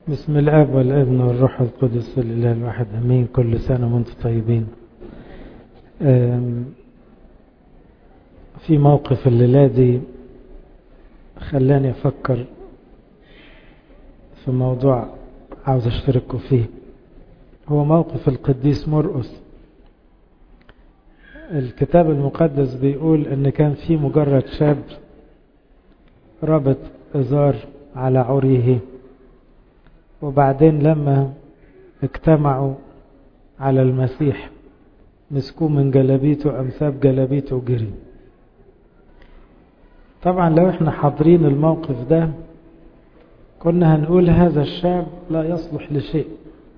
بسم الاب والابن والروح القدس الاله الواحد امين كل سنه وانتم طيبين في موقف الليله دي خلاني افكر في موضوع عاوز اشترككم فيه هو موقف القديس مرقس الكتاب المقدس بيقول ان كان في مجرد شاب ربط ازار على عريه وبعدين لما اجتمعوا على المسيح مسكوه من جلابيته قام ساب جلابيته وجري طبعا لو احنا حاضرين الموقف ده كنا هنقول هذا الشاب لا يصلح لشيء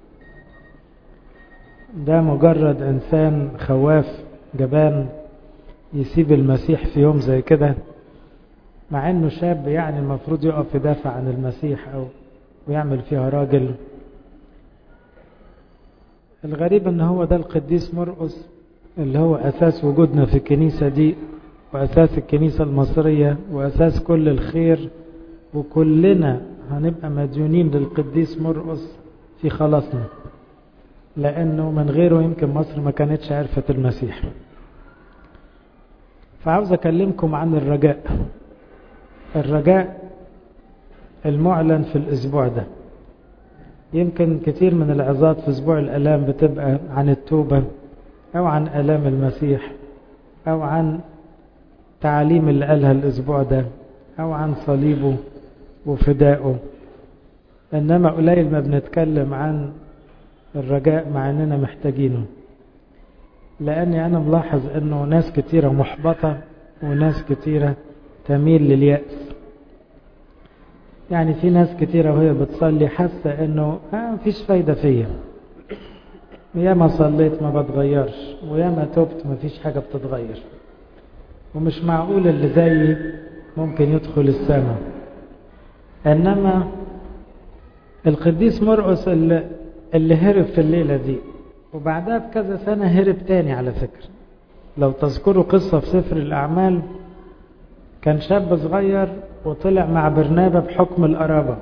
ده مجرد انسان خواف جبان يسيب المسيح في يوم زي كده مع انه شاب يعني المفروض يقف يدافع عن المسيح او ويعمل فيها راجل الغريب ان هو ده القديس مرقس اللي هو اساس وجودنا في الكنيسة دي واساس الكنيسة المصرية واساس كل الخير وكلنا هنبقى مديونين للقديس مرقس في خلاصنا لانه من غيره يمكن مصر ما كانتش عرفت المسيح فعاوز اكلمكم عن الرجاء الرجاء المعلن في الأسبوع ده يمكن كثير من العظات في أسبوع الألام بتبقى عن التوبة أو عن ألام المسيح أو عن تعاليم اللي قالها الأسبوع ده أو عن صليبه وفدائه إنما قليل ما بنتكلم عن الرجاء مع أننا محتاجينه لأني أنا ملاحظ أنه ناس كثيرة محبطة وناس كثيرة تميل لليأس يعني في ناس كتيرة وهي بتصلي حاسة انه آه مفيش فايدة فيا يا ما صليت ما بتغيرش ويا ما تبت ما فيش حاجة بتتغير ومش معقول اللي زيي ممكن يدخل السماء انما القديس مرقس اللي, اللي هرب في الليلة دي وبعدها بكذا سنة هرب تاني على فكرة لو تذكروا قصة في سفر الأعمال كان شاب صغير وطلع مع برنابا بحكم القرابة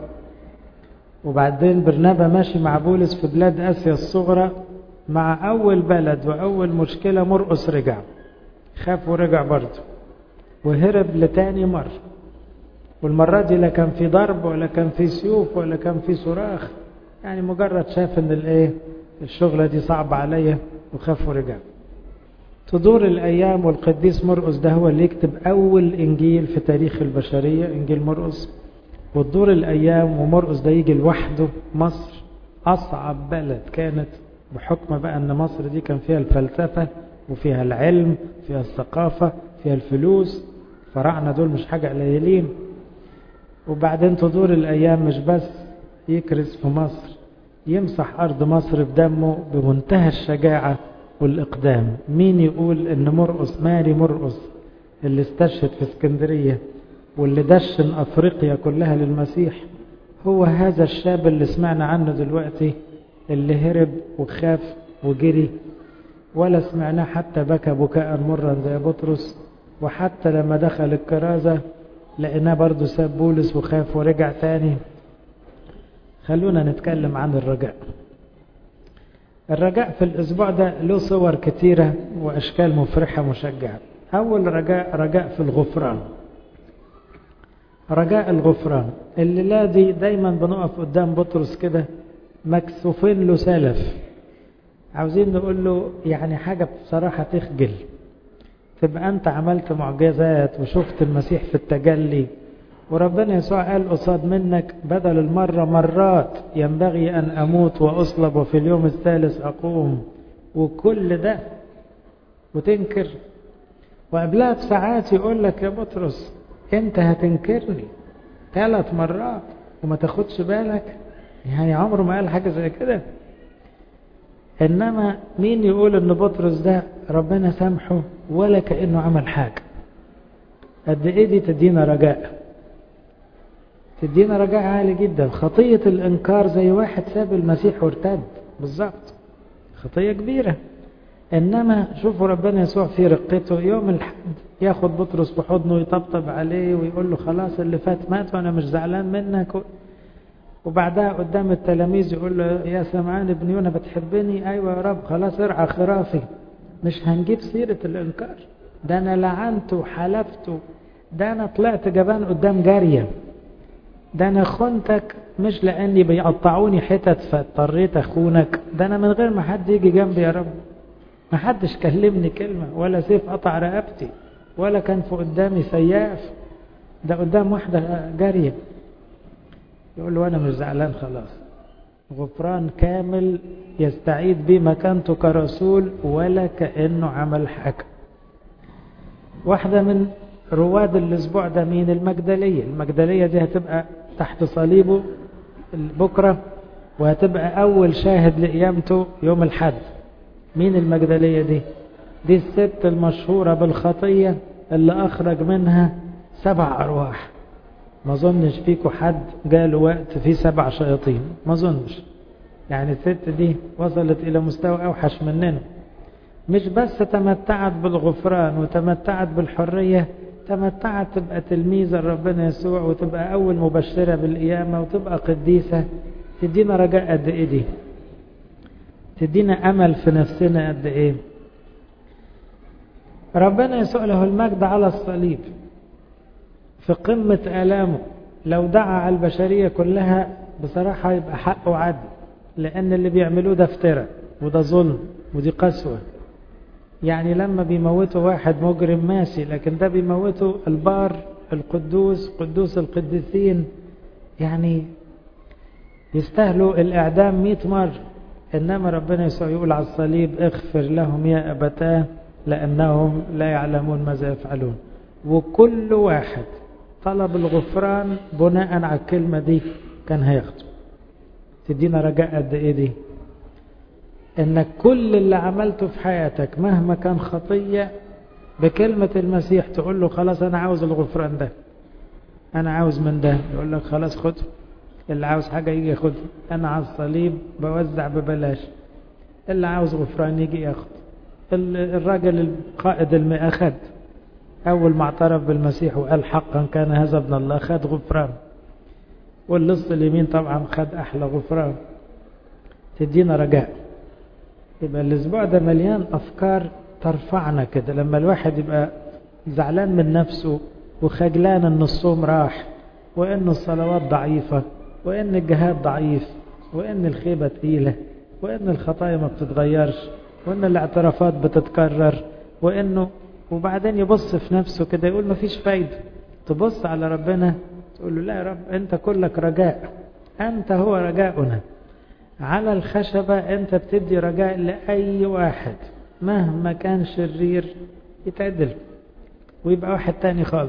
وبعدين برنابا ماشي مع بولس في بلاد آسيا الصغرى مع أول بلد وأول مشكلة مرقس رجع خاف ورجع برضه وهرب لتاني مرة والمرة دي لا كان في ضرب ولا كان في سيوف ولا كان في صراخ يعني مجرد شاف ان الايه الشغلة دي صعبة عليا وخاف ورجع تدور الأيام والقديس مرقس ده هو اللي يكتب أول إنجيل في تاريخ البشرية إنجيل مرقس وتدور الأيام ومرقس ده يجي لوحده مصر أصعب بلد كانت بحكم بقى أن مصر دي كان فيها الفلسفة وفيها العلم فيها الثقافة فيها الفلوس فراعنة دول مش حاجة قليلين وبعدين تدور الأيام مش بس يكرس في مصر يمسح أرض مصر بدمه بمنتهى الشجاعة والإقدام مين يقول إن مرقس ماري مرقس اللي استشهد في اسكندرية واللي دشن أفريقيا كلها للمسيح هو هذا الشاب اللي سمعنا عنه دلوقتي اللي هرب وخاف وجري ولا سمعناه حتى بكى بكاء مرا زي بطرس وحتى لما دخل الكرازة لقيناه برضه ساب بولس وخاف ورجع تاني خلونا نتكلم عن الرجاء الرجاء في الأسبوع ده له صور كتيرة وأشكال مفرحة مشجعة أول رجاء رجاء في الغفران رجاء الغفران الليلة دي دايما بنقف قدام بطرس كده مكسوفين له سلف عاوزين نقول له يعني حاجة بصراحة تخجل تبقى أنت عملت معجزات وشفت المسيح في التجلي وربنا يسوع قال قصاد منك بدل المرة مرات ينبغي أن أموت وأصلب وفي اليوم الثالث أقوم وكل ده وتنكر وقبلها بساعات يقول لك يا بطرس أنت هتنكرني ثلاث مرات وما تاخدش بالك يعني عمره ما قال حاجة زي كده إنما مين يقول إن بطرس ده ربنا سامحه ولا كأنه عمل حاجة قد إيه دي تدينا رجاء تدينا رجاء عالي جدا خطية الإنكار زي واحد ساب المسيح وارتد بالظبط خطية كبيرة إنما شوفوا ربنا يسوع في رقته يوم الحد ياخد بطرس بحضنه ويطبطب عليه ويقول له خلاص اللي فات مات وأنا مش زعلان منك وبعدها قدام التلاميذ يقول له يا سمعان ابن يونا بتحبني ايوه يا رب خلاص ارعى خرافي مش هنجيب سيرة الانكار ده انا لعنته وحلفته ده انا طلعت جبان قدام جارية ده انا خنتك مش لاني بيقطعوني حتت فاضطريت اخونك ده انا من غير ما حد يجي جنبي يا رب ما حدش كلمني كلمة ولا سيف قطع رقبتي ولا كان في قدامي سياف ده قدام واحدة جارية يقول له أنا مش زعلان خلاص غفران كامل يستعيد بيه مكانته كرسول ولا كأنه عمل حاجة واحدة من رواد الأسبوع ده مين المجدلية المجدلية دي هتبقى تحت صليبه بكرة وهتبقى أول شاهد لقيامته يوم الحد مين المجدلية دي دي الست المشهورة بالخطية اللي أخرج منها سبع أرواح ما ظنش فيكم حد جاله وقت فيه سبع شياطين ما ظنش يعني الست دي وصلت إلى مستوى أوحش مننا مش بس تمتعت بالغفران وتمتعت بالحرية تمتعت تبقى تلميذة ربنا يسوع وتبقى أول مبشرة بالقيامة وتبقى قديسة تدينا رجاء قد إيه دي تدينا أمل في نفسنا قد إيه ربنا يسوع له المجد على الصليب في قمة آلامه لو دعا على البشرية كلها بصراحة يبقى حق وعدل لأن اللي بيعملوه ده افتراء وده ظلم ودي قسوة يعني لما بيموتوا واحد مجرم ماشي لكن ده بيموتوا البار القدوس قدوس القديسين يعني يستاهلوا الإعدام مئة مرة إنما ربنا يسوع يقول على الصليب اغفر لهم يا أبتاه لأنهم لا يعلمون ماذا يفعلون وكل واحد طلب الغفران بناء على الكلمة دي كان هياخده تدينا رجاء قد ايه دي انك كل اللي عملته في حياتك مهما كان خطية بكلمة المسيح تقول له خلاص انا عاوز الغفران ده انا عاوز من ده يقول لك خلاص خده اللي عاوز حاجة يجي ياخدها انا على الصليب بوزع ببلاش اللي عاوز غفران يجي ياخد الراجل القائد المئة خد أول ما اعترف بالمسيح وقال حقا كان هذا ابن الله خد غفران واللص اليمين طبعا خد أحلى غفران تدينا رجاء يبقى الأسبوع ده مليان أفكار ترفعنا كده لما الواحد يبقى زعلان من نفسه وخجلان ان الصوم راح وان الصلوات ضعيفة وان الجهاد ضعيف وان الخيبة تقيلة وان الخطايا ما بتتغيرش وان الاعترافات بتتكرر وانه وبعدين يبص في نفسه كده يقول مفيش فايدة تبص على ربنا تقول له لا يا رب انت كلك رجاء انت هو رجاؤنا على الخشبة انت بتدي رجاء لأي واحد مهما كان شرير يتعدل ويبقى واحد تاني خالص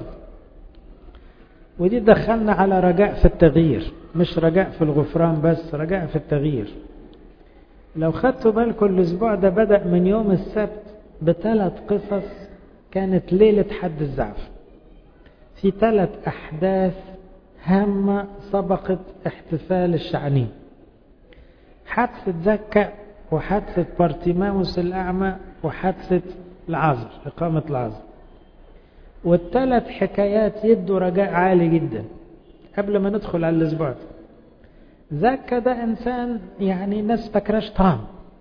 ودي دخلنا على رجاء في التغيير مش رجاء في الغفران بس رجاء في التغيير لو خدتوا بالكم الاسبوع ده بدأ من يوم السبت بثلاث قصص كانت ليلة حد الزعف في ثلاث أحداث هامة سبقت احتفال الشعنين حادثة زكا وحادثة بارتيماوس الأعمى وحادثة العازر إقامة العازر والثلاث حكايات يدوا رجاء عالي جدا قبل ما ندخل على الأسبوع ده زكا ده إنسان يعني ناس فاكراش طعم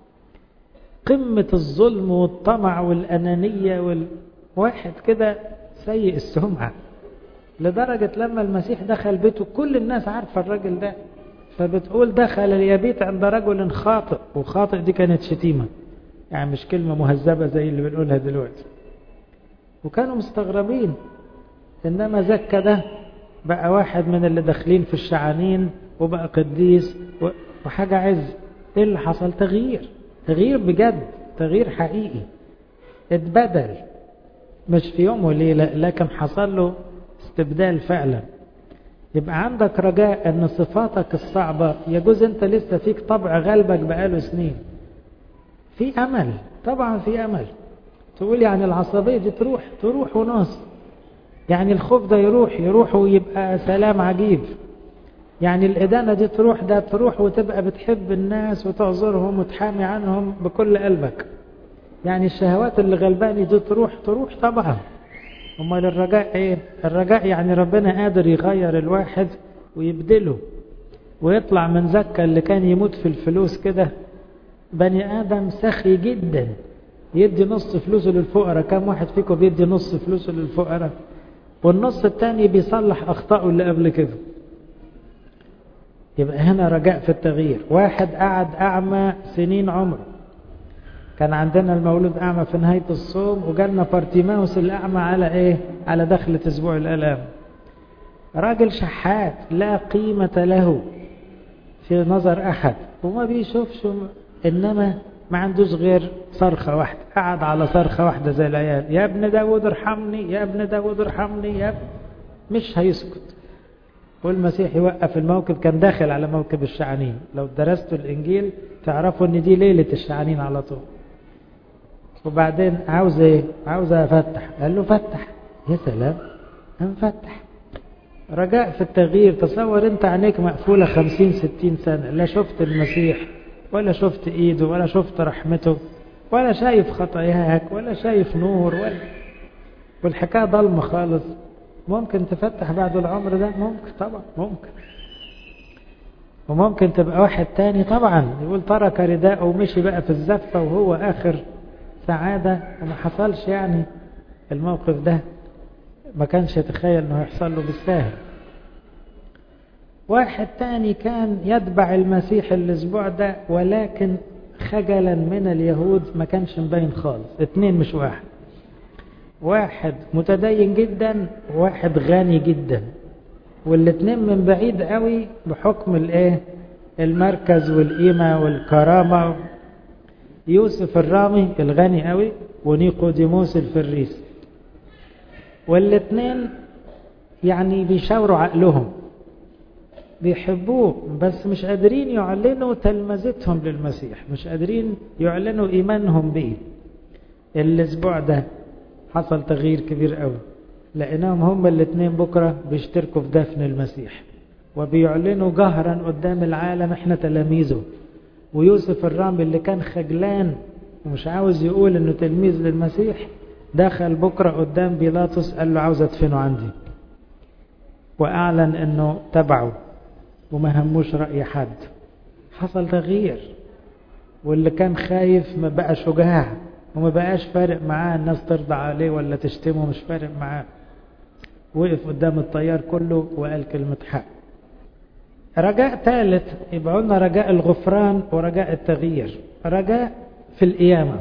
قمة الظلم والطمع والأنانية وال... واحد كده سيء السمعة لدرجة لما المسيح دخل بيته كل الناس عارفة الراجل ده فبتقول دخل اليبيت عند رجل خاطئ وخاطئ دي كانت شتيمة يعني مش كلمة مهذبة زي اللي بنقولها دلوقتي وكانوا مستغربين إنما زكى ده بقى واحد من اللي داخلين في الشعانين وبقى قديس وحاجة عز ايه اللي حصل تغيير تغيير بجد تغيير حقيقي اتبدل مش في يوم وليلة لكن حصل له استبدال فعلا يبقى عندك رجاء ان صفاتك الصعبة يجوز انت لسه فيك طبع غلبك بقاله سنين في امل طبعا في امل تقول يعني العصبية دي تروح تروح ونص يعني الخوف ده يروح يروح ويبقى سلام عجيب يعني الإدانة دي تروح ده تروح وتبقى بتحب الناس وتعذرهم وتحامي عنهم بكل قلبك يعني الشهوات اللي غلباني دي تروح تروح طبعا امال الرجاء ايه الرجاء يعني ربنا قادر يغير الواحد ويبدله ويطلع من زكا اللي كان يموت في الفلوس كده بني آدم سخي جدا يدي نص فلوسه للفقراء كم واحد فيكم بيدي نص فلوسه للفقراء والنص التاني بيصلح أخطائه اللي قبل كده يبقى هنا رجاء في التغيير واحد قعد أعمى سنين عمره كان عندنا المولود أعمى في نهاية الصوم وجالنا بارتيماوس الأعمى على إيه على دخلة أسبوع الألام راجل شحات لا قيمة له في نظر أحد وما بيشوفش إنما ما عندوش غير صرخة واحدة قعد على صرخة واحدة زي العيال يا ابن داود ارحمني يا ابن داود ارحمني يا ابن مش هيسكت والمسيح يوقف الموكب كان داخل على موكب الشعانين لو درستوا الإنجيل تعرفوا ان دي ليلة الشعانين على طول وبعدين عاوز ايه عاوز افتح قال له فتح يا سلام انفتح رجاء في التغيير تصور انت عينيك مقفولة خمسين ستين سنة لا شفت المسيح ولا شفت ايده ولا شفت رحمته ولا شايف خطاياك ولا شايف نور ولا والحكاية ضلمة خالص ممكن تفتح بعد العمر ده ممكن طبعا ممكن وممكن تبقى واحد تاني طبعا يقول ترك رداءه ومشي بقى في الزفة وهو آخر سعادة وما حصلش يعني الموقف ده ما كانش يتخيل انه يحصل له بالساهل واحد تاني كان يتبع المسيح الاسبوع ده ولكن خجلا من اليهود ما كانش مبين خالص اتنين مش واحد واحد متدين جدا وواحد غني جدا والاتنين من بعيد قوي بحكم الايه المركز والقيمة والكرامة يوسف الرامي الغني قوي ونيقوديموس الفريس والاتنين يعني بيشاوروا عقلهم بيحبوه بس مش قادرين يعلنوا تلمذتهم للمسيح مش قادرين يعلنوا ايمانهم به الاسبوع ده حصل تغيير كبير قوي لقيناهم هم الاثنين بكرة بيشتركوا في دفن المسيح وبيعلنوا جهرا قدام العالم احنا تلاميذه ويوسف الرامي اللي كان خجلان ومش عاوز يقول انه تلميذ للمسيح دخل بكرة قدام بيلاطس قال له عاوز ادفنه عندي واعلن انه تبعه وما هموش رأي حد حصل تغيير واللي كان خايف ما بقى شجاع وما بقاش فارق معاه الناس ترضى عليه ولا تشتمه مش فارق معاه وقف قدام الطيار كله وقال كلمة حق رجاء ثالث يبقى قلنا رجاء الغفران ورجاء التغيير رجاء في القيامة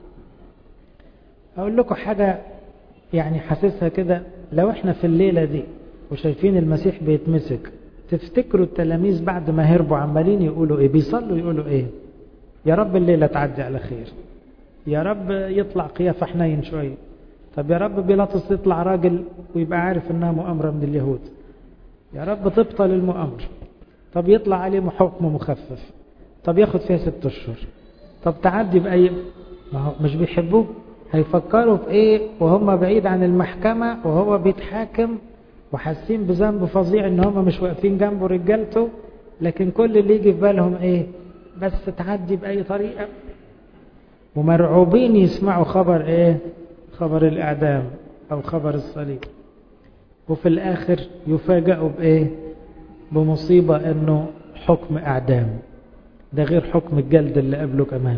أقول لكم حاجة يعني حاسسها كده لو احنا في الليلة دي وشايفين المسيح بيتمسك تفتكروا التلاميذ بعد ما هربوا عمالين يقولوا ايه بيصلوا يقولوا ايه يا رب الليلة تعدي على خير يا رب يطلع قيافة حنين شوية طب يا رب بيلاطس يطلع راجل ويبقى عارف انها مؤامرة من اليهود يا رب تبطل المؤامرة طب يطلع عليه حكم مخفف طب ياخد فيها ست اشهر طب تعدي بأي ما هو مش بيحبوه هيفكروا في ايه وهم بعيد عن المحكمة وهو بيتحاكم وحاسين بذنب فظيع ان هم مش واقفين جنبه رجالته لكن كل اللي يجي في بالهم ايه بس تعدي بأي طريقة ومرعوبين يسمعوا خبر ايه خبر الاعدام او خبر الصليب وفي الاخر يفاجئوا بايه بمصيبة انه حكم اعدام ده غير حكم الجلد اللي قبله كمان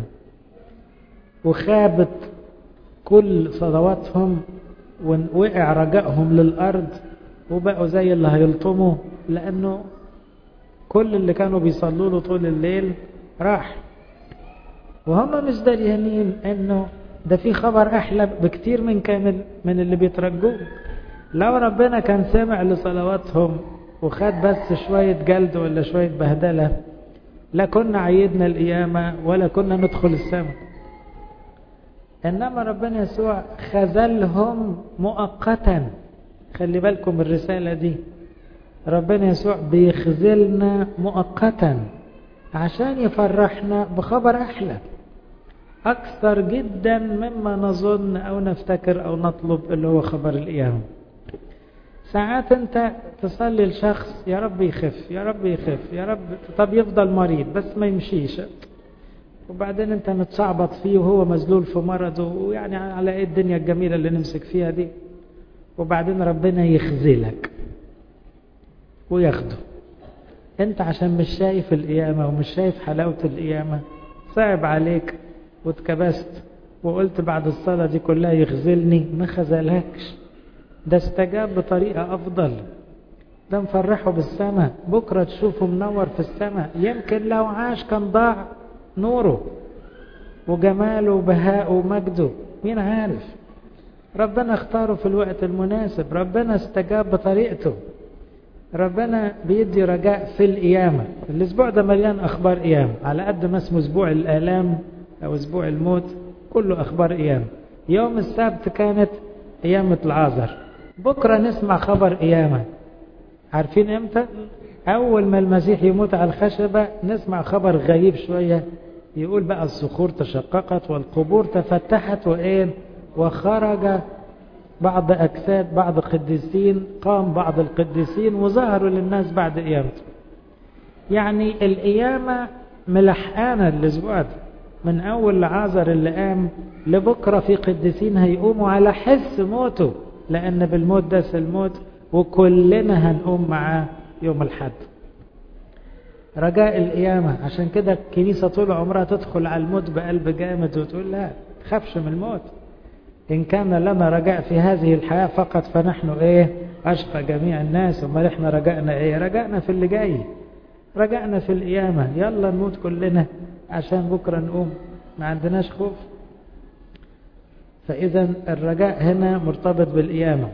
وخابت كل صلواتهم ووقع رجائهم للارض وبقوا زي اللي هيلطموا لانه كل اللي كانوا بيصلوا له طول الليل راح وهم مش دريانين انه ده في خبر احلى بكتير من كامل من اللي بيترجوه لو ربنا كان سمع لصلواتهم وخد بس شوية جلد ولا شوية بهدلة لا كنا عيدنا القيامة ولا كنا ندخل السماء انما ربنا يسوع خذلهم مؤقتا خلي بالكم الرسالة دي ربنا يسوع بيخذلنا مؤقتا عشان يفرحنا بخبر أحلى أكثر جدا مما نظن أو نفتكر أو نطلب اللي هو خبر القيامة ساعات أنت تصلي لشخص يا رب يخف يا رب يخف يا رب طب يفضل مريض بس ما يمشيش وبعدين أنت متصعبط فيه وهو مذلول في مرضه ويعني على إيه الدنيا الجميلة اللي نمسك فيها دي وبعدين ربنا يخذلك وياخده انت عشان مش شايف القيامة ومش شايف حلاوة القيامة صعب عليك واتكبست وقلت بعد الصلاة دي كلها يخزلني ما خزلكش ده استجاب بطريقة أفضل ده مفرحه بالسماء بكرة تشوفه منور في السماء يمكن لو عاش كان ضاع نوره وجماله وبهاءه ومجده مين عارف ربنا اختاره في الوقت المناسب ربنا استجاب بطريقته ربنا بيدي رجاء في القيامة الأسبوع ده مليان أخبار قيامة على قد ما اسمه أسبوع الآلام أو أسبوع الموت كله أخبار قيامة يوم السبت كانت قيامة العازر بكرة نسمع خبر قيامة عارفين امتى أول ما المسيح يموت على الخشبة نسمع خبر غريب شوية يقول بقى الصخور تشققت والقبور تفتحت وإيه وخرج بعض أجساد بعض القديسين قام بعض القديسين وظهروا للناس بعد قيامته يعني القيامة ملحقانة الأسبوع ده من أول لعازر اللي قام لبكرة في قديسين هيقوموا على حس موته لأن بالموت داس الموت وكلنا هنقوم معاه يوم الحد رجاء القيامة عشان كده الكنيسة طول عمرها تدخل على الموت بقلب جامد وتقول لا تخافش من الموت إن كان لنا رجاء في هذه الحياة فقط فنحن إيه أشقى جميع الناس أمال إحنا رجائنا إيه رجائنا في اللي جاي رجائنا في القيامة يلا نموت كلنا عشان بكرة نقوم ما عندناش خوف فإذا الرجاء هنا مرتبط بالقيامة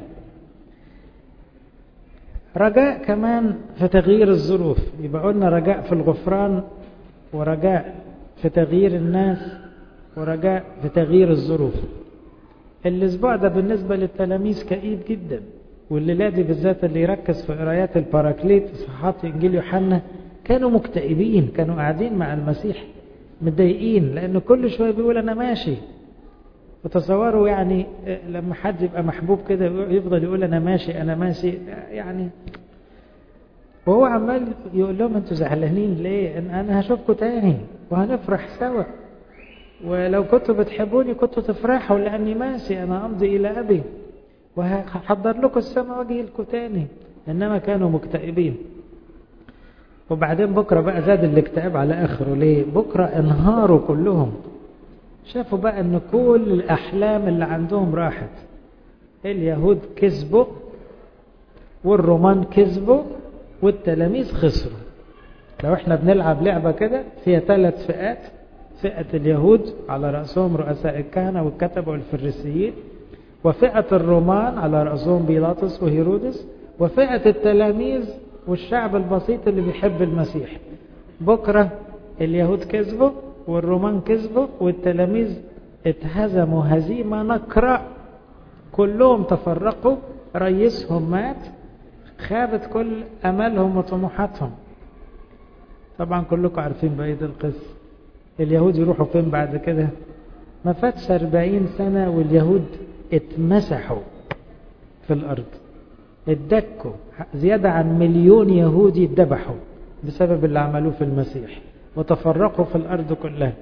رجاء كمان في تغيير الظروف يبقى قلنا رجاء في الغفران ورجاء في تغيير الناس ورجاء في تغيير الظروف الاسبوع ده بالنسبة للتلاميذ كئيب جدا والليلة دي بالذات اللي يركز في قرايات الباراكليت صحات انجيل يوحنا كانوا مكتئبين كانوا قاعدين مع المسيح متضايقين لان كل شويه بيقول انا ماشي وتصوروا يعني لما حد يبقى محبوب كده يفضل يقول انا ماشي انا ماشي يعني وهو عمال يقول لهم انتوا زعلانين ليه ان انا هشوفكم تاني وهنفرح سوا ولو كنتوا بتحبوني كنتوا تفرحوا لاني ماشي انا امضي الى ابي وهحضر لكم السماء واجي لكم تاني انما كانوا مكتئبين وبعدين بكرة بقى زاد الاكتئاب على اخره ليه بكرة انهاروا كلهم شافوا بقى ان كل الاحلام اللي عندهم راحت اليهود كذبوا والرومان كذبوا والتلاميذ خسروا لو احنا بنلعب لعبة كده فيها ثلاث فئات فئة اليهود على رأسهم رؤساء الكهنة والكتبة والفريسيين وفئة الرومان على رأسهم بيلاطس وهيرودس وفئة التلاميذ والشعب البسيط اللي بيحب المسيح بكرة اليهود كذبوا والرومان كذبوا والتلاميذ اتهزموا هزيمة نكرة كلهم تفرقوا رئيسهم مات خابت كل أملهم وطموحاتهم طبعا كلكم عارفين بقية القصة اليهود يروحوا فين بعد كده ما فاتش 40 سنة واليهود اتمسحوا في الأرض اتدكوا زيادة عن مليون يهودي اتذبحوا بسبب اللي عملوه في المسيح وتفرقوا في الأرض كلها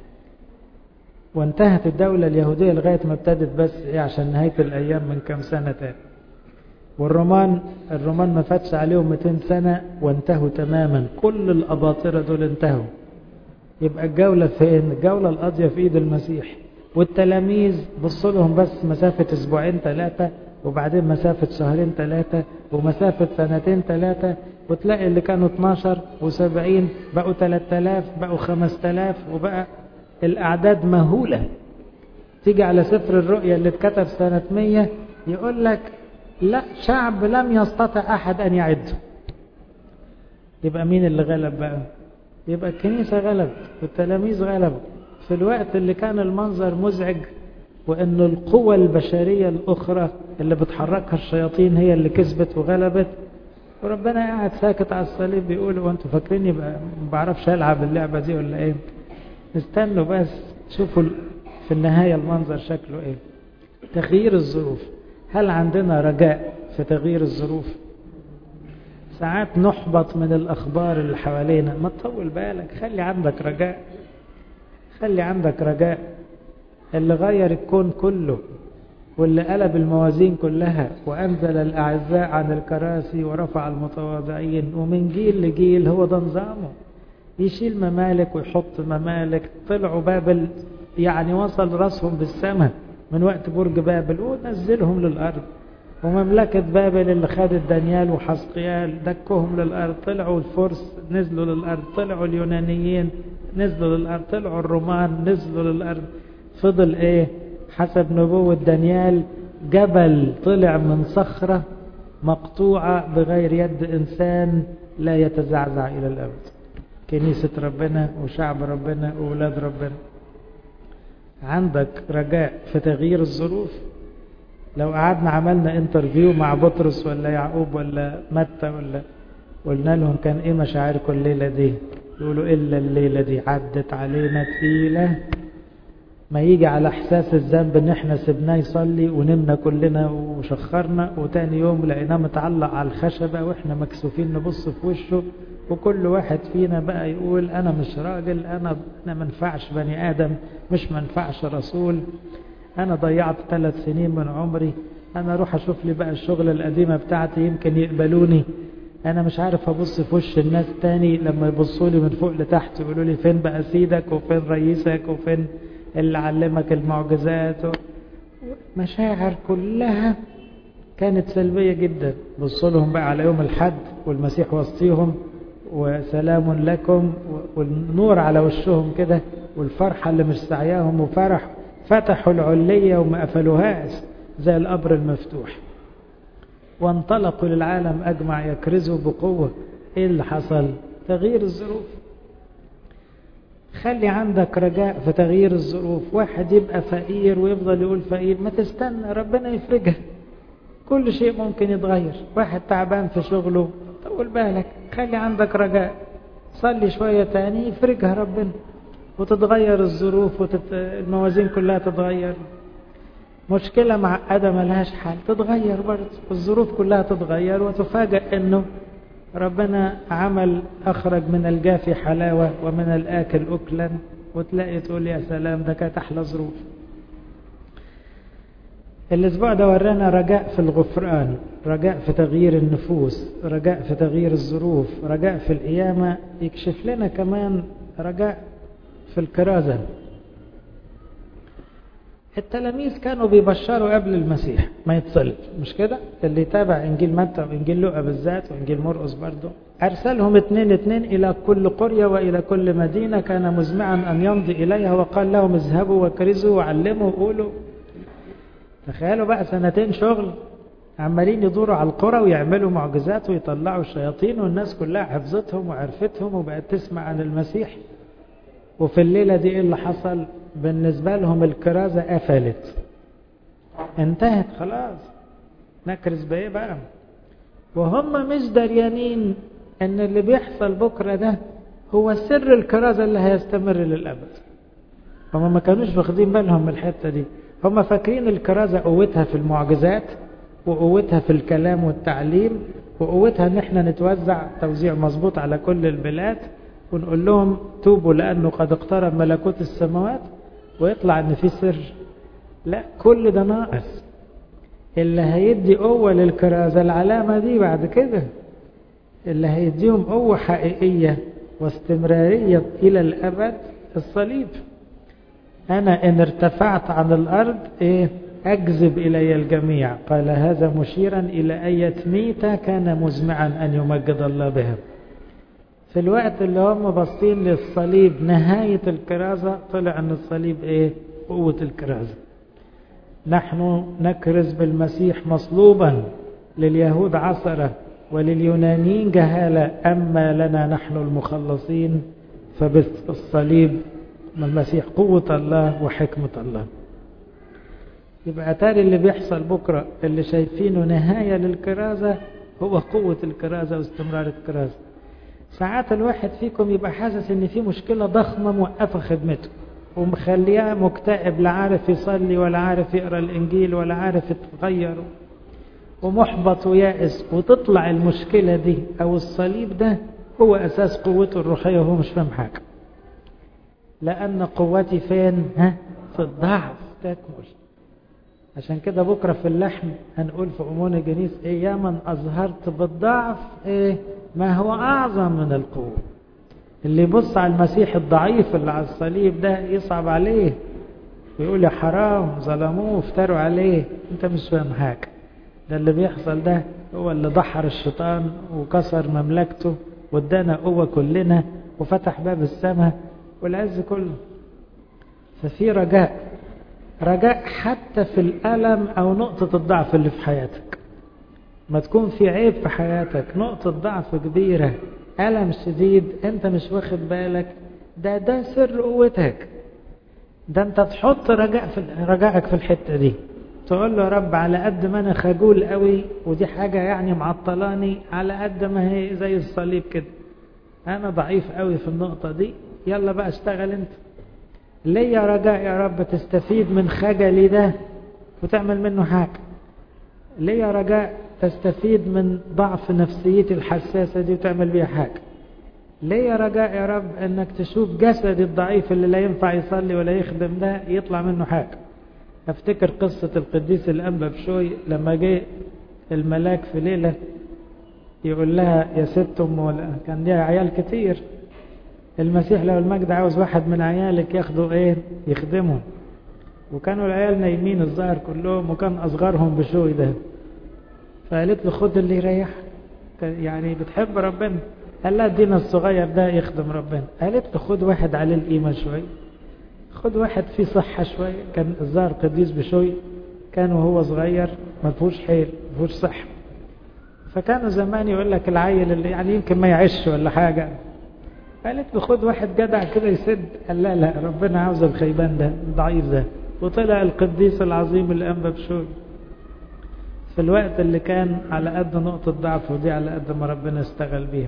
وانتهت الدولة اليهودية لغاية ما ابتدت بس ايه عشان نهاية الأيام من كام سنة تاني والرومان الرومان ما فاتش عليهم 200 سنة وانتهوا تماما كل الأباطرة دول انتهوا يبقى الجولة فين الجولة القاضية في ايد المسيح والتلاميذ بصوا لهم بس مسافة اسبوعين ثلاثة وبعدين مسافة شهرين ثلاثة ومسافة سنتين ثلاثة وتلاقي اللي كانوا 12 و70 بقوا 3000 بقوا 5000 وبقى الأعداد مهولة تيجي على سفر الرؤيا اللي اتكتب سنة 100 يقول لك لا شعب لم يستطع أحد أن يعده يبقى مين اللي غلب بقى يبقى الكنيسة غلبت والتلاميذ غلبوا في الوقت اللي كان المنظر مزعج وأن القوى البشرية الأخرى اللي بتحركها الشياطين هي اللي كسبت وغلبت وربنا قاعد ساكت على الصليب بيقول وانتوا فاكرين يبقى ما بعرفش العب اللعبة دي ولا ايه استنوا بس شوفوا في النهاية المنظر شكله ايه تغيير الظروف هل عندنا رجاء في تغيير الظروف ساعات نحبط من الأخبار اللي حوالينا ما تطول بالك خلي عندك رجاء خلي عندك رجاء اللي غير الكون كله واللي قلب الموازين كلها وأنزل الأعزاء عن الكراسي ورفع المتواضعين ومن جيل لجيل هو ده نظامه يشيل ممالك ويحط ممالك طلعوا بابل يعني وصل راسهم بالسماء من وقت برج بابل ونزلهم للأرض ومملكة بابل اللي خدت دانيال وحسقيال دكهم للأرض طلعوا الفرس نزلوا للأرض طلعوا اليونانيين نزلوا للأرض طلعوا الرومان نزلوا للأرض فضل ايه حسب نبوة دانيال جبل طلع من صخرة مقطوعة بغير يد إنسان لا يتزعزع إلى الأبد كنيسة ربنا وشعب ربنا وولاد ربنا عندك رجاء في تغيير الظروف لو قعدنا عملنا انترفيو مع بطرس ولا يعقوب ولا متى ولا قلنا لهم كان ايه مشاعركم الليله دي يقولوا الا الليله دي عدت علينا تقيله ما يجي على احساس الذنب ان احنا سبناه يصلي ونمنا كلنا وشخرنا وتاني يوم لقيناه متعلق على الخشبه واحنا مكسوفين نبص في وشه وكل واحد فينا بقى يقول انا مش راجل انا انا منفعش بني ادم مش منفعش رسول انا ضيعت ثلاث سنين من عمري انا اروح اشوف لي بقى الشغل القديمه بتاعتي يمكن يقبلوني انا مش عارف ابص في وش الناس تاني لما يبصوا لي من فوق لتحت يقولوا لي فين بقى سيدك وفين رئيسك وفين اللي علمك المعجزات و... مشاعر كلها كانت سلبية جدا بصوا لهم بقى على يوم الحد والمسيح وسطيهم وسلام لكم والنور على وشهم كده والفرحة اللي مش سعياهم وفرح فتحوا العلية وما قفلوهاش زي القبر المفتوح وانطلقوا للعالم أجمع يكرزوا بقوة إيه اللي حصل تغيير الظروف خلي عندك رجاء في تغيير الظروف واحد يبقى فقير ويفضل يقول فقير ما تستنى ربنا يفرجها كل شيء ممكن يتغير واحد تعبان في شغله طول بالك خلي عندك رجاء صلي شوية تاني يفرجها ربنا وتتغير الظروف والموازين كلها تتغير مشكلة معقدة ملهاش حل تتغير برضه الظروف كلها تتغير وتفاجأ انه ربنا عمل أخرج من الجافي حلاوة ومن الآكل أكلا وتلاقي تقول يا سلام ده كانت أحلى ظروف الأسبوع ده ورانا رجاء في الغفران رجاء في تغيير النفوس رجاء في تغيير الظروف رجاء في القيامة يكشف لنا كمان رجاء في الكرازة التلاميذ كانوا بيبشروا قبل المسيح ما يتصلب مش كده اللي يتابع انجيل متى وانجيل لوقا بالذات وانجيل مرقس برضه ارسلهم اثنين اثنين الى كل قريه والى كل مدينه كان مزمعا ان يمضي اليها وقال لهم اذهبوا وكرزوا وعلموا وقولوا تخيلوا بقى سنتين شغل عمالين يدوروا على القرى ويعملوا معجزات ويطلعوا الشياطين والناس كلها حفظتهم وعرفتهم وبقت تسمع عن المسيح وفي الليلة دي ايه اللي حصل بالنسبة لهم الكرازة قفلت انتهت خلاص نكرز بايه بقى وهم مش دريانين ان اللي بيحصل بكرة ده هو سر الكرازة اللي هيستمر للأبد هم ما كانوش واخدين بالهم من الحتة دي هم فاكرين الكرازة قوتها في المعجزات وقوتها في الكلام والتعليم وقوتها ان احنا نتوزع توزيع مظبوط على كل البلاد ونقول لهم توبوا لأنه قد اقترب ملكوت السماوات ويطلع ان في سر لا كل ده ناقص اللي هيدي قوة للكرازة العلامة دي بعد كده اللي هيديهم قوة حقيقية واستمرارية إلى الأبد الصليب أنا إن ارتفعت عن الأرض إيه أجذب إلي الجميع قال هذا مشيرا إلى أية ميتة كان مزمعا أن يمجد الله بهم في الوقت اللي هم باصين للصليب نهاية الكرازة طلع أن الصليب إيه قوة الكرازة نحن نكرز بالمسيح مصلوبا لليهود عصرة ولليونانيين جهالة أما لنا نحن المخلصين فبالصليب المسيح قوة الله وحكمة الله يبقى تاري اللي بيحصل بكرة اللي شايفينه نهاية للكرازة هو قوة الكرازة واستمرار الكرازة ساعات الواحد فيكم يبقى حاسس ان في مشكلة ضخمة موقفة خدمته ومخليها مكتئب لا عارف يصلي ولا عارف يقرا الانجيل ولا عارف يتغير ومحبط ويائس وتطلع المشكلة دي او الصليب ده هو اساس قوته الروحية وهو مش فاهم حاجة لان قوتي فين ها في الضعف تكمل عشان كده بكرة في اللحم هنقول في أمون الجنيس إيه يا من أظهرت بالضعف إيه ما هو أعظم من القوة اللي يبص على المسيح الضعيف اللي على الصليب ده يصعب عليه ويقول يا حرام ظلموه وافتروا عليه انت مش فاهم حاجة ده اللي بيحصل ده هو اللي ضحر الشيطان وكسر مملكته وادانا قوة كلنا وفتح باب السماء والعز كله ففي رجاء رجاء حتى في الألم أو نقطة الضعف اللي في حياتك ما تكون في عيب في حياتك نقطة ضعف كبيرة ألم شديد أنت مش واخد بالك ده ده سر قوتك ده أنت تحط رجاء في رجائك في الحتة دي تقول له يا رب على قد ما أنا خجول قوي ودي حاجة يعني معطلاني على قد ما هي زي الصليب كده أنا ضعيف قوي في النقطة دي يلا بقى اشتغل أنت ليا رجاء يا رب تستفيد من خجلي ده وتعمل منه حاجة ليا رجاء تستفيد من ضعف نفسيتي الحساسة دي وتعمل بيها حاجة ليا رجاء يا رب انك تشوف جسدي الضعيف اللي لا ينفع يصلي ولا يخدم ده يطلع منه حاجة افتكر قصة القديس الأنبا بشوي لما جه الملاك في ليلة يقول لها يا ست ام ولا كان ليها عيال كتير المسيح لو المجد عاوز واحد من عيالك ياخدوا ايه يخدمه وكانوا العيال نايمين الظاهر كلهم وكان اصغرهم بشوي ده فقالت له خد اللي يريح يعني بتحب ربنا قال لها ادينا الصغير ده يخدم ربنا قالت له خد واحد عليه القيمه شويه خد واحد فيه صحه شويه كان الظاهر قديس بشوي كان وهو صغير ما فيهوش حيل ما فيهوش صحه فكانوا زمان يقول لك العيل اللي يعني يمكن ما يعيش ولا حاجه قالت له خد واحد جدع كده يسد قال لا لا ربنا عاوز الخيبان ده الضعيف ده وطلع القديس العظيم الانبا بشوي في الوقت اللي كان على قد نقطة ضعف ودي على قد ما ربنا استغل بيها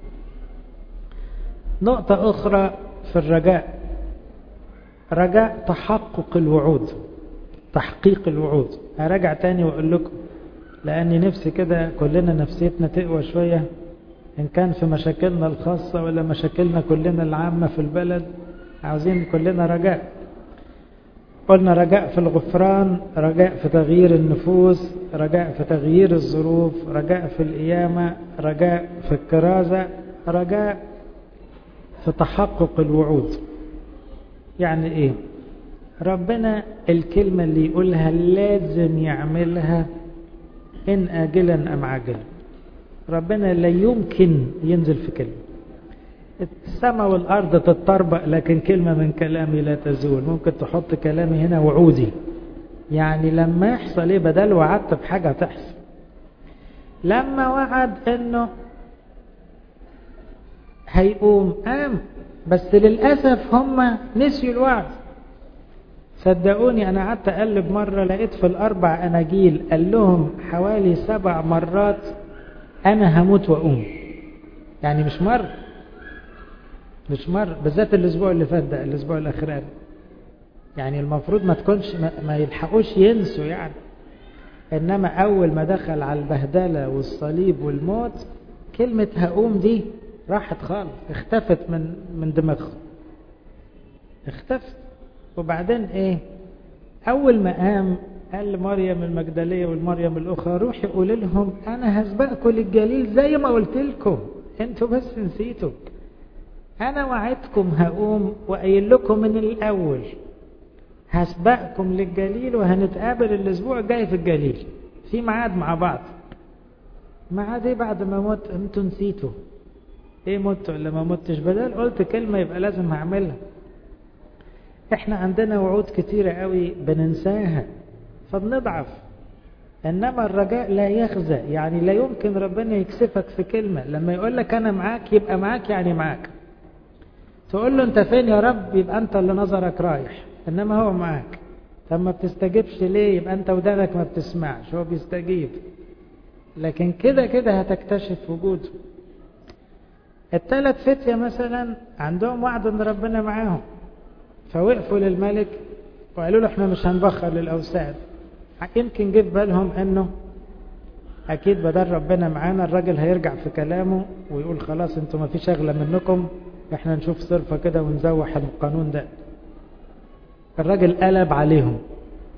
نقطة أخرى في الرجاء رجاء تحقق الوعود تحقيق الوعود هرجع تاني وأقول لكم لأني نفسي كده كلنا نفسيتنا تقوى شوية إن كان في مشاكلنا الخاصة ولا مشاكلنا كلنا العامة في البلد عاوزين كلنا رجاء قلنا رجاء في الغفران رجاء في تغيير النفوس رجاء في تغيير الظروف رجاء في القيامة رجاء في الكرازة رجاء في تحقق الوعود يعني ايه ربنا الكلمة اللي يقولها لازم يعملها إن آجلا أم عاجلا ربنا لا يمكن ينزل في كلمة السماء والأرض تتطربق لكن كلمة من كلامي لا تزول ممكن تحط كلامي هنا وعودي يعني لما يحصل ايه بدل وعدت بحاجة تحصل لما وعد انه هيقوم قام بس للأسف هم نسيوا الوعد صدقوني أنا قعدت أقلب مرة لقيت في الأربع أناجيل قال لهم حوالي سبع مرات أنا هموت وأقوم يعني مش مرة مش مرة بالذات الأسبوع اللي فات ده الأسبوع الأخراني يعني المفروض ما تكونش ما, ما يلحقوش ينسوا يعني إنما أول ما دخل على البهدلة والصليب والموت كلمة هقوم دي راحت خالص اختفت من من دماغهم اختفت وبعدين ايه اول ما قام قال لمريم المجدليه والمريم الاخرى روحي قولي لهم انا هسبقكم للجليل زي ما قلت لكم انتوا بس نسيتوا انا وعدتكم هقوم وقايل لكم من الاول هسبقكم للجليل وهنتقابل الاسبوع الجاي في الجليل في ميعاد مع بعض ميعاد ايه بعد ما موت انتوا نسيتوا ايه مت ولا ما متش بدل قلت كلمة يبقى لازم هعملها احنا عندنا وعود كتيرة قوي بننساها فبنضعف انما الرجاء لا يخزى يعني لا يمكن ربنا يكسفك في كلمة لما يقول لك انا معاك يبقى معاك يعني معاك تقول له انت فين يا رب يبقى انت اللي نظرك رايح انما هو معاك طب ما بتستجيبش ليه يبقى انت ودانك ما بتسمعش هو بيستجيب لكن كده كده هتكتشف وجوده الثلاث فتية مثلا عندهم وعد ان ربنا معاهم فوقفوا للملك وقالوا له احنا مش هنبخر للاوثان يمكن جه في بالهم انه اكيد بدل ربنا معانا الراجل هيرجع في كلامه ويقول خلاص انتوا ما فيش اغلى منكم احنا نشوف صرفة كده ونزوح القانون ده الراجل قلب عليهم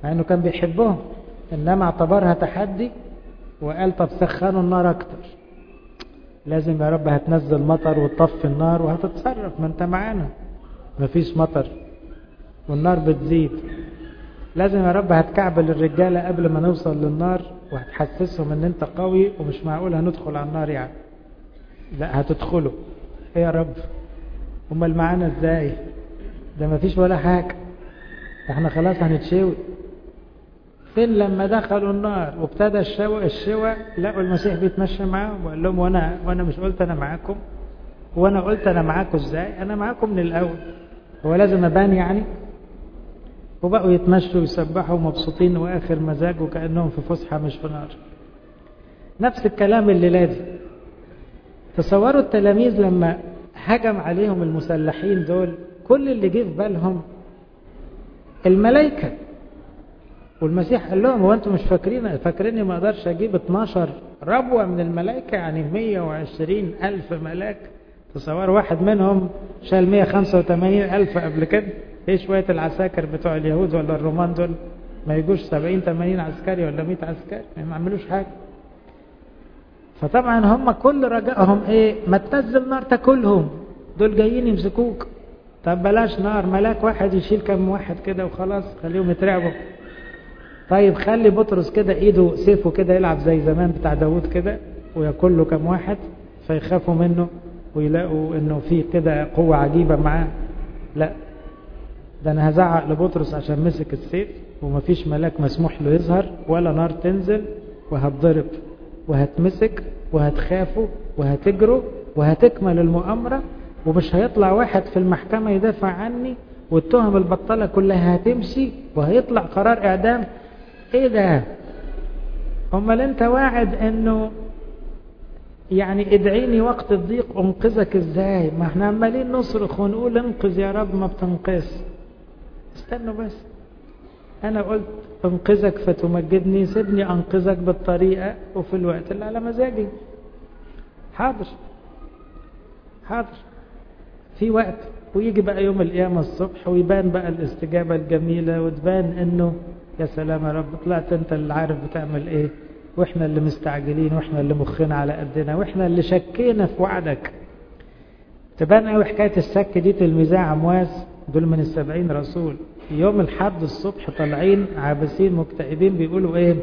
مع انه كان بيحبهم انما اعتبرها تحدي وقال طب سخنوا النار اكتر لازم يا رب هتنزل مطر وتطفي النار وهتتصرف ما انت معانا مفيش مطر والنار بتزيد لازم يا رب هتكعبل الرجالة قبل ما نوصل للنار وهتحسسهم ان انت قوي ومش معقول هندخل على النار يعني لا هتدخلوا ايه يا رب امال معانا ازاي ده مفيش ولا حاجة احنا خلاص هنتشوي فين لما دخلوا النار وابتدى الشوى الشوى لقوا المسيح بيتمشى معاهم وقال لهم وانا وانا مش قلت انا معاكم وانا قلت انا معاكم ازاي انا معاكم من الاول هو لازم ابان يعني وبقوا يتمشوا ويسبحوا مبسوطين واخر مزاج وكانهم في فسحه مش في نار نفس الكلام اللي لازم تصوروا التلاميذ لما هجم عليهم المسلحين دول كل اللي جه في بالهم الملائكه والمسيح قال لهم هو انتم مش فاكرين فاكريني ما اقدرش اجيب 12 ربوه من الملائكه يعني 120 الف ملاك تصور واحد منهم شال 185 الف قبل كده ايه شويه العساكر بتوع اليهود ولا الرومان دول ما يجوش 70 80 عسكري ولا 100 عسكري ما عملوش حاجه فطبعا هم كل رجائهم ايه ما تنزل نار تاكلهم دول جايين يمسكوك طب بلاش نار ملاك واحد يشيل كم واحد كده وخلاص خليهم يترعبوا طيب خلي بطرس كده ايده سيفه كده يلعب زي زمان بتاع داوود كده وياكل له كم واحد فيخافوا منه ويلاقوا انه في كده قوة عجيبة معاه لا ده انا هزعق لبطرس عشان مسك السيف ومفيش ملاك مسموح له يظهر ولا نار تنزل وهتضرب وهتمسك وهتخافوا وهتجروا وهتكمل المؤامرة ومش هيطلع واحد في المحكمة يدافع عني والتهم البطالة كلها هتمشي وهيطلع قرار اعدام ايه ده امال انت واعد انه يعني ادعيني وقت الضيق انقذك ازاي ما احنا عمالين نصرخ ونقول انقذ يا رب ما بتنقذ استنوا بس انا قلت انقذك فتمجدني سيبني انقذك بالطريقة وفي الوقت اللي على مزاجي حاضر حاضر في وقت ويجي بقى يوم القيامة الصبح ويبان بقى الاستجابة الجميلة وتبان انه يا سلام يا رب طلعت انت اللي عارف بتعمل ايه واحنا اللي مستعجلين واحنا اللي مخنا على قدنا واحنا اللي شكينا في وعدك تبان قوي حكاية السك دي تلميذي عمواس دول من السبعين رسول يوم الحد الصبح طالعين عابسين مكتئبين بيقولوا ايه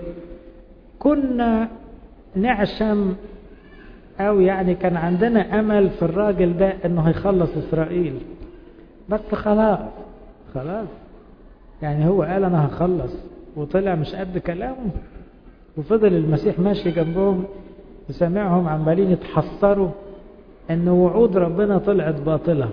كنا نعشم او يعني كان عندنا امل في الراجل ده انه هيخلص اسرائيل بس خلاص خلاص يعني هو قال انا هخلص وطلع مش قد كلامه وفضل المسيح ماشي جنبهم وسامعهم عمالين يتحسروا ان وعود ربنا طلعت باطلة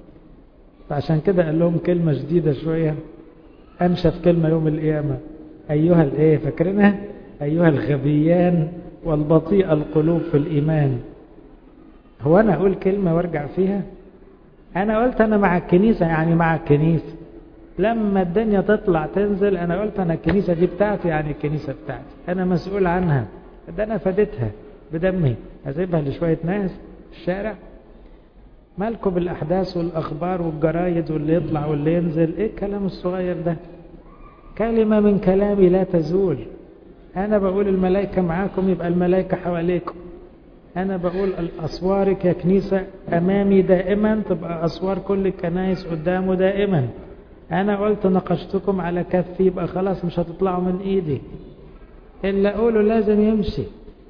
فعشان كده قال لهم كلمة جديدة شوية انشف كلمة يوم القيامة ايها الايه فاكرينها ايها الغبيان والبطيء القلوب في الايمان هو انا اقول كلمة وارجع فيها انا قلت انا مع الكنيسة يعني مع الكنيسة لما الدنيا تطلع تنزل انا قلت انا الكنيسة دي بتاعتي يعني الكنيسة بتاعتي انا مسؤول عنها ده انا فديتها بدمي اسيبها لشوية ناس في الشارع مالكم بالاحداث والاخبار والجرايد واللي يطلع واللي ينزل ايه الكلام الصغير ده كلمة من كلامي لا تزول انا بقول الملائكة معاكم يبقى الملائكة حواليكم انا بقول اسوارك يا كنيسة امامي دائما تبقى اسوار كل الكنائس قدامه دائما انا قلت نقشتكم على كفي يبقى خلاص مش هتطلعوا من ايدي اللي اقوله لازم يمشي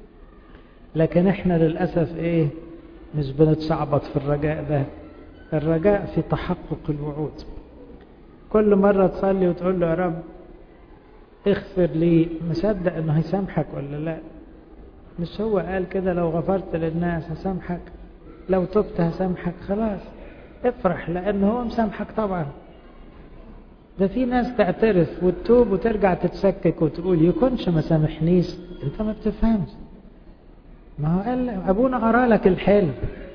لكن احنا للأسف ايه مش بنتشعبط في الرجاء ده الرجاء في تحقق الوعود كل مرة تصلي وتقول له يا رب اغفر لي مصدق انه هيسامحك ولا لا مش هو قال كده لو غفرت للناس هسامحك لو تبت هسامحك خلاص افرح لانه هو مسامحك طبعا ده في ناس تعترف وتتوب وترجع تتسكك وتقول يكونش ما سامحنيش انت ما بتفهمش ما هو قال ابونا ارى لك الحلم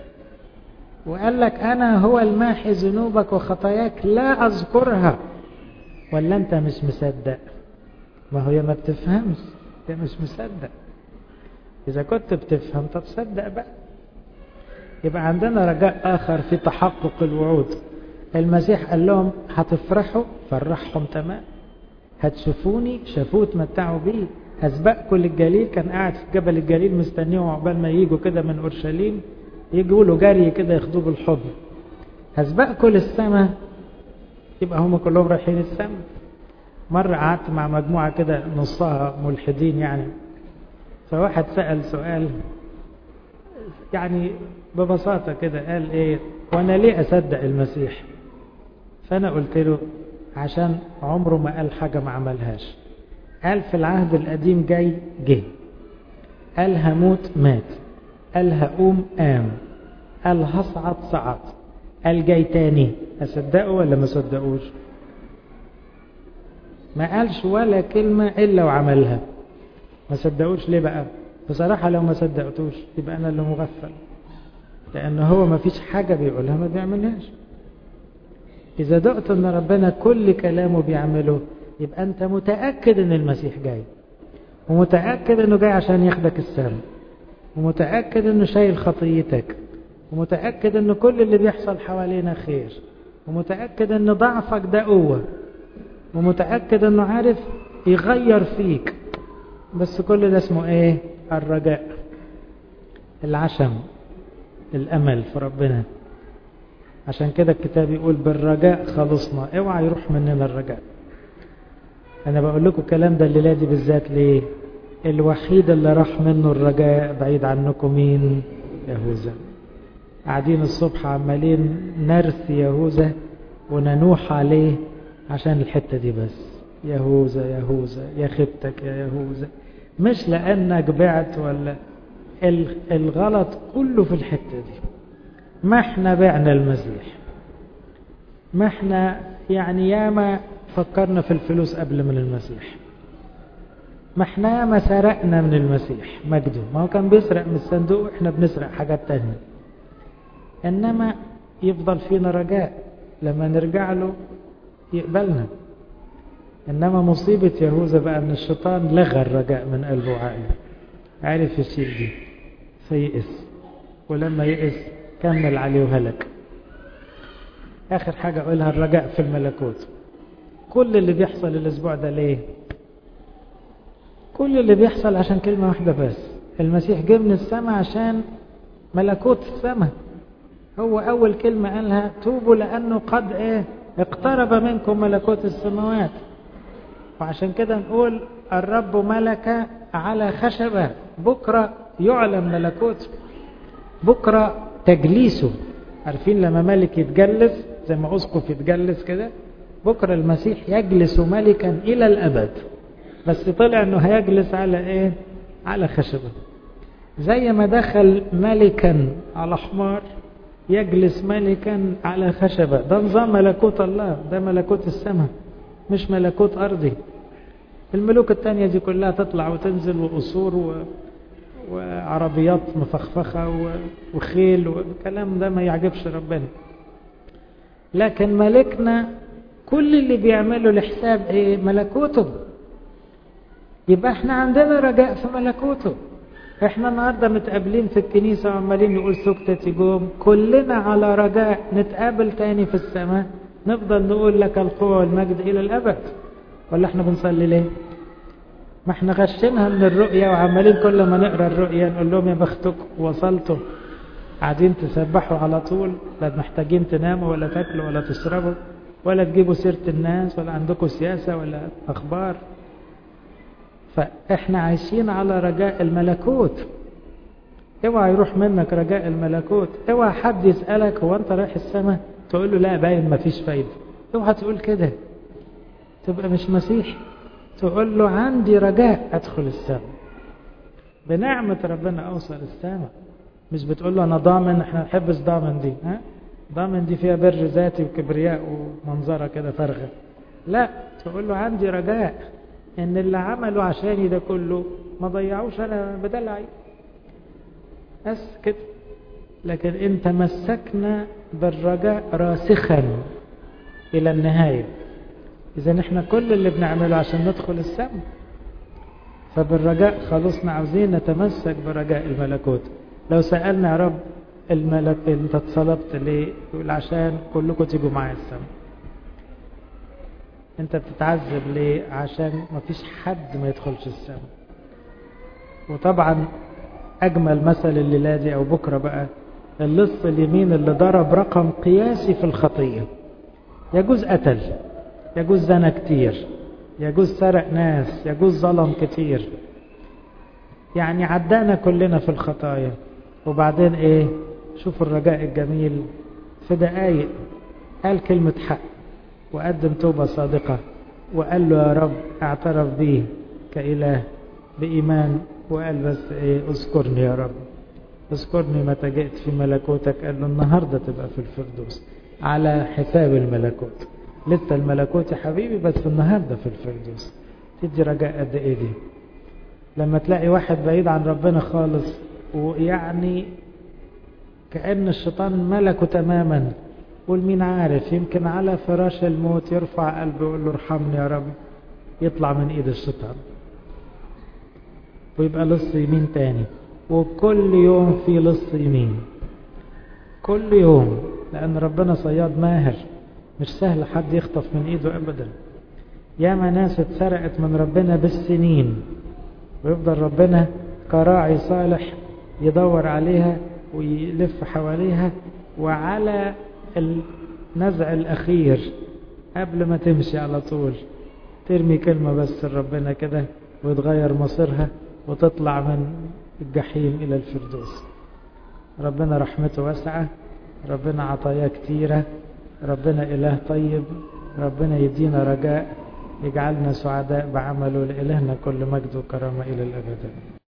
وقال لك انا هو الماحي ذنوبك وخطاياك لا اذكرها ولا انت مش مصدق ما هو يا ما بتفهمش يا مش مصدق اذا كنت بتفهم طب صدق بقى يبقى عندنا رجاء اخر في تحقق الوعود المسيح قال لهم هتفرحوا فرحهم تمام هتشوفوني شافوه تمتعوا بيه هسبقكم للجليل كان قاعد في جبل الجليل مستنيهم عقبال ما يجوا كده من اورشليم يجوا له جري كده ياخدوه بالحضن هسبقكم للسماء يبقى هم كلهم رايحين السماء مرة قعدت مع مجموعة كده نصها ملحدين يعني فواحد سأل سؤال يعني ببساطة كده قال ايه وانا ليه اصدق المسيح فانا قلت له عشان عمره ما قال حاجة ما عملهاش قال في العهد القديم جاي جه قال هموت مات قال هقوم قام قال هصعد صعد قال جاي تاني اصدقه ولا ما صدقوش ما قالش ولا كلمة الا وعملها ما صدقوش ليه بقى بصراحة لو ما صدقتوش يبقى انا اللي مغفل لان هو ما فيش حاجة بيقولها ما بيعملهاش اذا دقت ان ربنا كل كلامه بيعمله يبقى انت متأكد ان المسيح جاي ومتأكد انه جاي عشان ياخدك السماء ومتأكد انه شايل خطيتك ومتأكد ان كل اللي بيحصل حوالينا خير ومتأكد ان ضعفك ده قوة ومتأكد انه عارف يغير فيك بس كل ده اسمه ايه الرجاء العشم الامل في ربنا عشان كده الكتاب يقول بالرجاء خلصنا اوعى يروح مننا الرجاء انا بقول لكم الكلام ده الليله دي بالذات ليه الوحيد اللي راح منه الرجاء بعيد عنكم مين يهوذا قاعدين الصبح عمالين نرث يهوذا وننوح عليه عشان الحتة دي بس يهوذا يهوذا يا خبتك يا يهوذا مش لأنك بعت ولا الغلط كله في الحتة دي ما احنا بعنا المسيح ما احنا يعني ياما فكرنا في الفلوس قبل من المسيح ما احنا ياما سرقنا من المسيح مجده ما هو كان بيسرق من الصندوق واحنا بنسرق حاجات تانية انما يفضل فينا رجاء لما نرجع له يقبلنا انما مصيبة يهوذا بقى ان الشيطان لغى الرجاء من قلبه وعقله عرف يشيل دي فيئس ولما يئس كمل عليه وهلك اخر حاجة اقولها الرجاء في الملكوت كل اللي بيحصل الاسبوع ده ليه كل اللي بيحصل عشان كلمة واحدة بس المسيح جه من السماء عشان ملكوت السماء هو اول كلمة قالها توبوا لانه قد ايه اقترب منكم ملكوت السماوات وعشان كده نقول الرب ملك على خشبة بكرة يعلن ملكوت بكرة تجليسه عارفين لما ملك يتجلس زي ما أسقف يتجلس كده بكرة المسيح يجلس ملكا إلى الأبد بس طلع أنه هيجلس على إيه على خشبة زي ما دخل ملكا على حمار يجلس ملكا على خشبة ده نظام ملكوت الله ده ملكوت السماء مش ملكوت أرضي الملوك التانية دي كلها تطلع وتنزل وقصور و... وعربيات مفخفخة و... وخيل والكلام ده ما يعجبش ربنا لكن ملكنا كل اللي بيعمله لحساب ايه ملكوته يبقى احنا عندنا رجاء في ملكوته احنا النهاردة متقابلين في الكنيسة وعمالين نقول سكتة جوم كلنا على رجاء نتقابل تاني في السماء نفضل نقول لك القوة والمجد إلى الأبد ولا احنا بنصلي ليه ما احنا غشينها من الرؤية وعمالين كل ما نقرأ الرؤية نقول لهم يا بختكم وصلتوا قاعدين تسبحوا على طول لا محتاجين تناموا ولا تاكلوا ولا تشربوا ولا تجيبوا سيرة الناس ولا عندكم سياسة ولا أخبار فاحنا عايشين على رجاء الملكوت اوعى يروح منك رجاء الملكوت اوعى حد يسألك هو انت رايح السماء تقول له لا باين مفيش فايدة اوعى تقول كده تبقى مش مسيحي تقول له عندي رجاء ادخل السماء بنعمة ربنا اوصل السماء مش بتقول له انا ضامن احنا نحب ضامن دي ها ضامن دي فيها بر ذاتي وكبرياء ومنظرة كده فارغة لا تقول له عندي رجاء ان اللي عملوا عشاني ده كله ما ضيعوش انا بدلعي بس كده لكن ان تمسكنا بالرجاء راسخا الى النهاية اذا احنا كل اللي بنعمله عشان ندخل السماء فبالرجاء خلصنا عاوزين نتمسك برجاء الملكوت لو سألنا يا رب الملك انت اتصلبت ليه يقول عشان كلكم تيجوا معايا السماء انت بتتعذب ليه عشان مفيش حد ما يدخلش السماء وطبعا اجمل مثل الليله دي او بكره بقى اللص اليمين اللي ضرب رقم قياسي في الخطيه يجوز قتل يجوز زنى كتير يجوز سرق ناس يجوز ظلم كتير يعني عدانا كلنا في الخطايا وبعدين ايه شوف الرجاء الجميل في دقايق قال كلمة حق وقدم توبة صادقة وقال له يا رب اعترف بيه كإله بإيمان وقال بس ايه اذكرني يا رب اذكرني متى جئت في ملكوتك قال له النهاردة تبقى في الفردوس على حساب الملكوت لسه الملكوت يا حبيبي بس النهاردة في الفردوس تدي رجاء قد ايه دي لما تلاقي واحد بعيد عن ربنا خالص ويعني كأن الشيطان ملكه تماما قول مين عارف يمكن على فراش الموت يرفع قلبه ويقول له ارحمني يا رب يطلع من ايد الشيطان ويبقى لص يمين تاني وكل يوم في لص يمين كل يوم لأن ربنا صياد ماهر مش سهل حد يخطف من ايده ابدا ياما ناس اتسرقت من ربنا بالسنين ويفضل ربنا كراعي صالح يدور عليها ويلف حواليها وعلى النزع الأخير قبل ما تمشي على طول ترمي كلمة بس لربنا كده ويتغير مصيرها وتطلع من الجحيم إلى الفردوس ربنا رحمته واسعة ربنا عطاياه كتيرة ربنا إله طيب ربنا يدينا رجاء يجعلنا سعداء بعمله لإلهنا كل مجد وكرامة إلى الأبد